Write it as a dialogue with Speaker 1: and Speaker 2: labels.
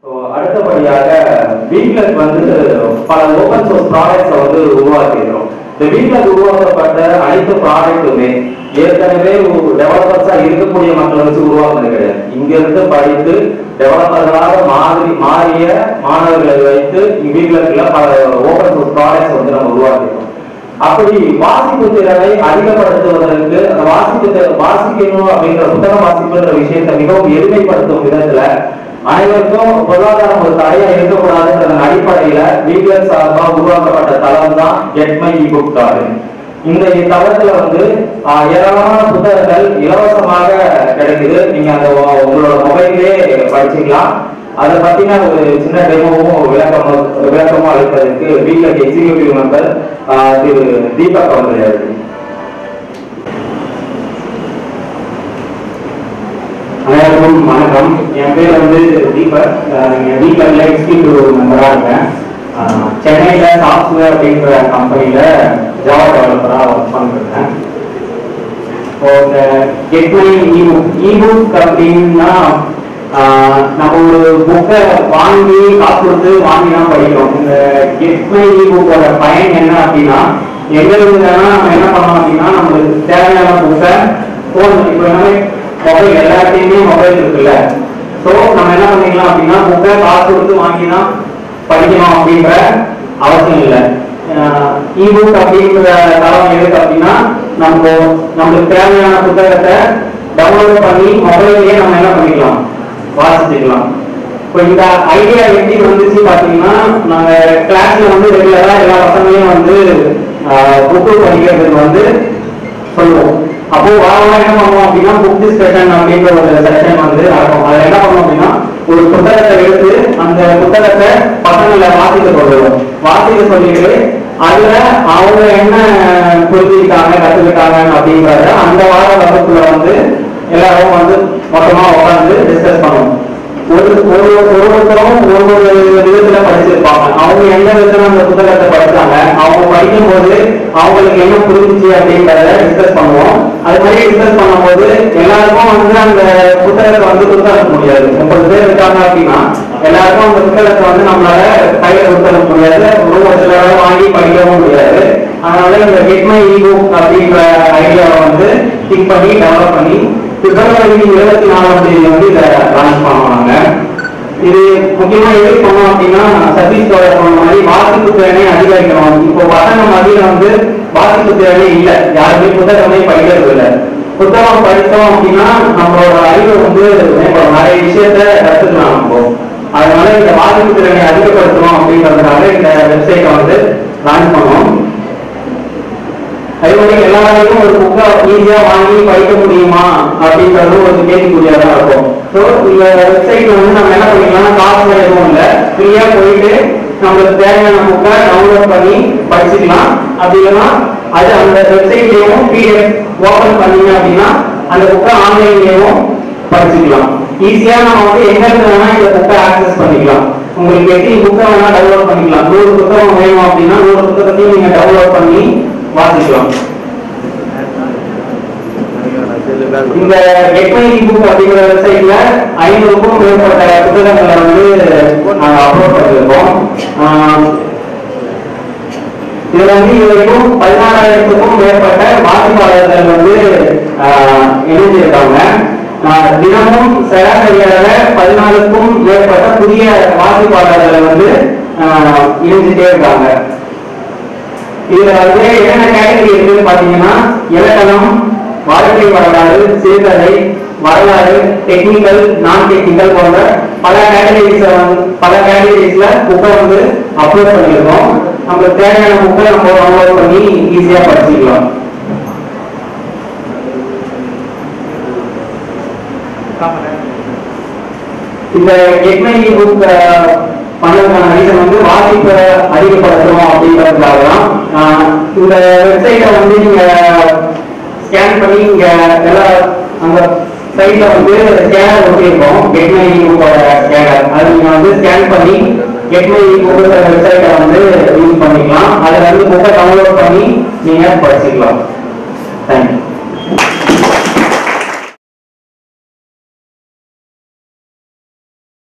Speaker 1: so அடுத்தபடியாக வீட்லெட் வந்து பல ஓப்பன் சோர்ஸ் ப்ராடக்ட்ஸை வந்து உருவாக்கியிருக்கிறோம் இந்த வீட்லெட் உருவாக்கப்பட்ட அனைத்து ப்ராடக்ட்டுமே ஏற்கனவே டெவலப்பர்ஸா இருக்கக்கூடிய மக்களை வச்சு உருவாக்குறது கிடையாது இங்க இருந்து படித்து டெவலப்பர்களாக மாறி மாறிய மாணவர்களை வைத்து வீட்லெட்ல பல ஓப்பன் சோர்ஸ் ப்ராடக்ட்ஸ் வந்து நம்ம உருவாக்கியிருக்கோம் அப்படி வாசிப்பு திறனை அதிகப்படுத்துவதற்கு அந்த வாசிப்பு திற- வாசிக்கணும் அப்படிங்கிற புத்தக வாசிப்புன்ற விஷயத்தை மிகவும் எளிமைப்படுத்தும் விதத்துல அனைவருக்கும் பொருளாதாரம் ஒரு தடையா இருக்கக்கூடாதுன்ற அடிப்படையில வீடியர் சார்பா உருவாக்கப்பட்ட தளம் தான் கெட்மை இ புக் இந்த தளத்துல வந்து ஆஹ், ஏராளமான புத்தகங்கள் இலவசமாக கிடைக்குது நீங்க அந்த உ- உங்களோட மொபைலே படிச்சுக்கலாம் அதை பத்தின ஒரு சின்ன டெமோவும் விளக்கமும் விளக்கமும் அளிப்பதற்கு வீட்டில் எக்ஸிகியூட்டிவ் மெம்பர் திரு தீபக் அவர்கள்
Speaker 2: அனைவருக்கும் வணக்கம் என் பேர் வந்து தீபக் என் வீட்டில் எக்ஸிக்யூட்டிவ் மெம்பராக இருக்கேன் அஹ் சென்னையில சாஃப்ட்வேர் அப்படிங்கிற கம்பெனியில ஜாவா டெவலப்பராக ஒர்க் பண்ணிருக்கேன் இப்போ இந்த கெட்மை இபுக் இபுக் அப்படின்னா ஆஹ் நம்ம ஒரு புக்கை வாங்கி காசு கொடுத்து வாங்கி தான் படிக்கிறோம் இந்த கெட்மை இபுக்கோட பயன் என்ன அப்படின்னா எங்க இருந்து வேணா நம்ம என்ன பண்ணலாம் அப்படின்னா நம்மளுக்கு தேவையான புக்கை ஃபோன் இப்போ எல்லாமே மொபைல் எல்லாத்தையுமே மொபைல் இருக்குல்ல ஸோ நம்ம என்ன பண்ணிக்கலாம் அப்படின்னா புக்கை காசு கொடுத்து வாங்கி தான் படிக்கணும் அப்படின்ற அவசியம் இல்லை இபுக் அப்படிங்கிற தளம் எதுக்கு அப்படின்னா நம்ம நம்மளுக்கு தேவையான புத்தகத்தை டவுன்லோட் பண்ணி மொபைல்லையே நம்ம என்ன பண்ணிக்கலாம் வாசிச்சுக்கலாம் இப்போ இந்த ஐடியா எப்படி வந்துச்சு பார்த்தீங்கன்னா நாங்கள் கிளாஸ்ல வந்து ரெகுலராக எல்லா பசங்களையும் வந்து புக்கு படிக்கிறதுக்கு வந்து சொல்லுவோம் அப்போ வாரம் வாரம் என்ன பண்ணுவோம் அப்படின்னா புக் டிஸ்கஷன் அப்படின்ற ஒரு செஷன் வந்து நடக்கும் அதுல என்ன பண்ணுவோம் அப்படின்னா ஒரு புத்தகத்தை எடுத்து அந்த புத்தகத்தை பசங்களை வாசிக்க சொல்லுவோம் வாசிக்க சொல்லிட்டு அதுல அவங்க என்ன புரிஞ்சுக்கிட்டாங்க கத்துக்கிட்டாங்க அப்படின்றத அந்த வார வகுப்புல வந்து எல்லாரும் வந்து மொத்தமா உட்காந்து டிஸ்கஸ் பண்ணுவோம் ஒரு ஒரு ஒவ்வொருத்தரும் ஒரு ஒரு விதத்துல படிச்சிருப்பாங்க அவங்க எந்த விதத்துல அந்த புத்தகத்தை படிச்சாங்க அவங்க படிக்கும் போது அவங்களுக்கு என்ன புரிஞ்சுச்சு அப்படின்றத டிஸ்கஸ் பண்ணுவோம் அது மாதிரி டிஸ்கஸ் பண்ணும்போது எல்லாருக்கும் வந்து அந்த புத்தகத்தை வந்து கொடுக்க முடியாது முப்பது பேர் இருக்காங்க அப்படின்னா எல்லாருக்கும் அந்த புத்தகத்தை வந்து நம்மளால கையில கொடுக்க முடியாது ஒரு சில வாங்கி படிக்கவும் முடியாது அதனால இந்த கெட்மை இ புக் அப்படின்ற ஐடியாவை வந்து திங்க் பண்ணி டெவலப் பண்ணி பிப்ரவரி இருபத்தி நாலாம் தேதி வந்து இதை லான்ச் பண்ணுவாங்க இது முக்கியமா எதுக்கு பண்ணோம் அப்படின்னா சதீஷ் தோழர் சொன்ன மாதிரி வாசிப்பு திறனை அதிகரிக்கணும் இப்போ பசங்க மத்தியில வந்து வாசிப்பு திறனே இல்லை யாருமே புத்தகமே படிக்கிறது இல்லை புத்தகம் படித்தோம் அப்படின்னா நம்மளோட அறிவு வந்து மேம்படும் நிறைய விஷயத்த கத்துக்கலாம் நம்ம அதனால இந்த வாசிப்பு திறனை அதிகப்படுத்தணும் அப்படின்றதுனால இந்த வெப்சைட்டை வந்து லான்ச் பண்ணோம் அதே மாதிரி எல்லாராலையும் ஒரு புக்கை ஈஸியா வாங்கி படிக்க முடியுமா அப்படின்றது ஒரு கேள்விக்குறியா தான் இருக்கும் ஸோ இந்த வெப்சைட்ல வந்து நம்ம என்ன பண்ணிக்கலாம் காசு எதுவும் இல்லை ஃப்ரீயா போயிட்டு நம்மளுக்கு தேவையான புக்கை டவுன்லோட் பண்ணி படிச்சுக்கலாம் அப்படி இல்லைன்னா அது அந்த வெப்சைட்லயும் பிடிஎஃப் ஓபன் பண்ணீங்க அப்படின்னா அந்த புக்கை ஆன்லைன்லயும் படிச்சுக்கலாம் ஈஸியா நம்ம வந்து எங்க இருந்து வேணா இந்த புக்கை ஆக்சஸ் பண்ணிக்கலாம் உங்களுக்கு எத்தனை புக்கை வேணா டவுன்லோட் பண்ணிக்கலாம் நூறு புத்தகம் வேணும் அப்படின்னா நூறு புத்தகத்தையும் நீங்க டவுன்லோட் பண்ணி வாசிக்கலாம் இந்த எக்மனி புக் அப்படிங்கிற வெப்சைட்ல ஐநூறுக்கும் மேற்பட்ட புத்தகங்களை வந்து நாங்க அப்லோட் பண்ணிருக்கோம் ஆஹ் இதுல வந்து இது வரைக்கும் பதினாறாயிரத்துக்கும் மேற்பட்ட வாசிப்பாளர்கள் வந்து ஆஹ் இணைஞ்சிருக்காங்க ஆஹ் தினமும் சராசரியாக பதினாலுக்கும் மேற்பட்ட புதிய வாசிப்பாளர்கள் வந்து ஆஹ் இணைஞ்சிட்டே இருக்காங்க இதுல வந்து என்னென்ன கேட்டகரி இருக்குன்னு பாத்தீங்கன்னா இலக்கணம் வாழ்க்கை வரலாறு சிறுகதை வரலாறு டெக்னிக்கல் நான் டெக்னிக்கல் போன்ற பல கேட்டகரிஸ் பல கேட்டகரிஸ்ல புக்கை வந்து அப்லோட் பண்ணியிருக்கோம் நமக்கு தேவையான புக்கை நம்ம டவுன்லோட் பண்ணி ஈஸியா படிச்சுக்கலாம் இந்த எக்மை புக் பண்ணதுக்கான ரீசன் வந்து வாசிப்பை அதிகப்படுத்தணும் அப்படின்றதுக்காக தான் ஆஹ் இந்த வெப்சைட்டை வந்து நீங்க ஸ்கேன் பண்ணி இங்க எல்லா அந்த சைட்ல வந்து ஸ்கேனர் ஒட்டியிருக்கோம் கெட்மை புக்கோட ஸ்கேனர் அது நீங்க வந்து ஸ்கேன் பண்ணி கெட்மை புக் வெப்சைட்டை வந்து யூஸ் பண்ணிக்கலாம் அதுல வந்து புக்கை டவுன்லோட் பண்ணி நீங்க படிச்சுக்கலாம் தேங்க்யூ